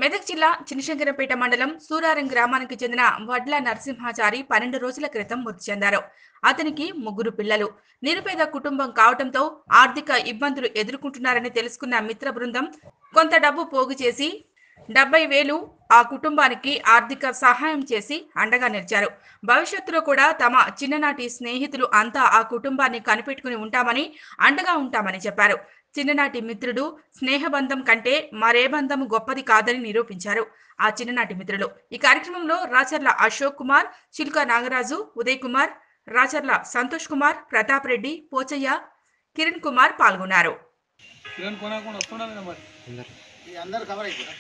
మెదక్ జిల్లా చినశంకరపేట మండలం సూరారం గ్రామానికి చెందిన వడ్ల నరసింహాచారి పన్నెండు రోజుల క్రితం మృతి చెందారు అతనికి ముగ్గురు పిల్లలు నిరుపేద కుటుంబం కావడంతో ఆర్థిక ఇబ్బందులు ఎదుర్కొంటున్నారని తెలుసుకున్న మిత్ర బృందం కొంత డబ్బు పోగు చేసి డెబ్బై వేలు ఆ కుటుంబానికి ఆర్థిక సహాయం చేసి అండగా నిలిచారు భవిష్యత్తులో కూడా తమ చిన్ననాటి స్నేహితులు అంతా ఆ కుటుంబాన్ని కనిపెట్టుకుని ఉంటామని అండగా ఉంటామని చెప్పారు చిన్ననాటి మిత్రుడు స్నేహబంధం కంటే మరే బంధం గొప్పది కాదని నిరూపించారు ఆ చిన్ననాటి మిత్రులు ఈ కార్యక్రమంలో రాచర్ల అశోక్ కుమార్ చిల్క నాగరాజు ఉదయ్ కుమార్ రాచర్ల సంతోష్ కుమార్ ప్రతాప్ రెడ్డి పోచయ్య కిరణ్ కుమార్ పాల్గొన్నారు కిరణ్ కొనకుండా వస్తుండాలి మరి అందరు కవర్ అయిపోయి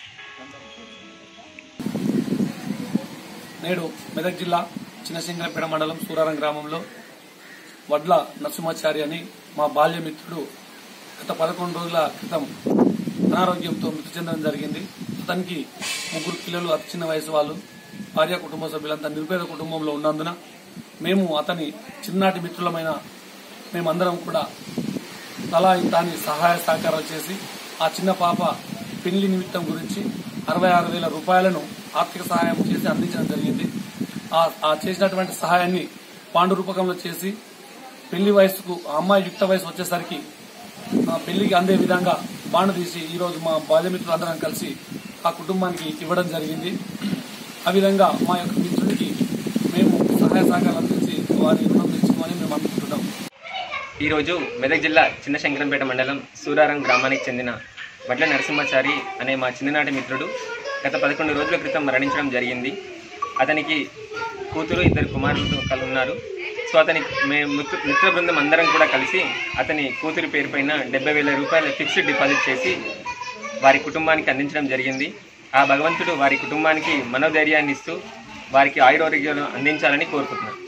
నేడు మెదక్ జిల్లా చిన్నశంకరపేట మండలం సూరారం గ్రామంలో వడ్ల నరసింహాచారి అని మా బాల్య మిత్రుడు గత పదకొండు రోజుల క్రితం అనారోగ్యంతో మృతి చెందడం జరిగింది అతనికి ముగ్గురు పిల్లలు అతి చిన్న వయసు వాళ్ళు భార్య కుటుంబ సభ్యులంతా నిరుపేద కుటుంబంలో ఉన్నందున మేము అతని చిన్ననాటి మిత్రులమైన మేమందరం కూడా తలా ఇంతాన్ని సహాయ సహకారాలు చేసి ఆ చిన్న పాప పెళ్లి నిమిత్తం గురించి అరవై ఆరు వేల రూపాయలను ఆర్థిక సహాయం చేసి అందించడం జరిగింది ఆ- ఆ చేసినటువంటి సహాయాన్ని పాండు రూపకంలో చేసి పెళ్లి వయసుకు ఆ అమ్మాయి యుక్త వయసు వచ్చేసరికి ఆ పెళ్లికి అందే విధంగా బాండు తీసి ఈ రోజు మా బాల్యమిత్రులు అందరం కలిసి ఆ కుటుంబానికి ఇవ్వడం జరిగింది ఆ విధంగా మా యొక్క మిత్రుడికి మేము సహాయ సహకారాలు అందించి వారి రుణం తెచ్చుకోమని మేము అనుకుంటున్నాం ఈరోజు మెదక్ జిల్లా చిన్న శంకరంపేట మండలం సూరారం గ్రామానికి చెందిన వడ్ల నరసింహాచారి అనే మా చిన్ననాటి మిత్రుడు గత పదకొండు రోజుల క్రితం మరణించడం జరిగింది అతనికి కూతురు ఇద్దరు కుమారులతో కలిసి ఉన్నారు సో అతని మేము మిత్ర మిత్ర బృందం అందరం కూడా కలిసి అతని కూతురి పేరు పైన డెబ్బై వేల రూపాయల ఫిక్స్డ్ డిపాజిట్ చేసి వారి కుటుంబానికి అందించడం జరిగింది ఆ భగవంతుడు వారి కుటుంబానికి మనోధైర్యాన్ని ఇస్తూ వారికి ఆయురారోగ్యాలు అందించాలని కోరుకుంటున్నాను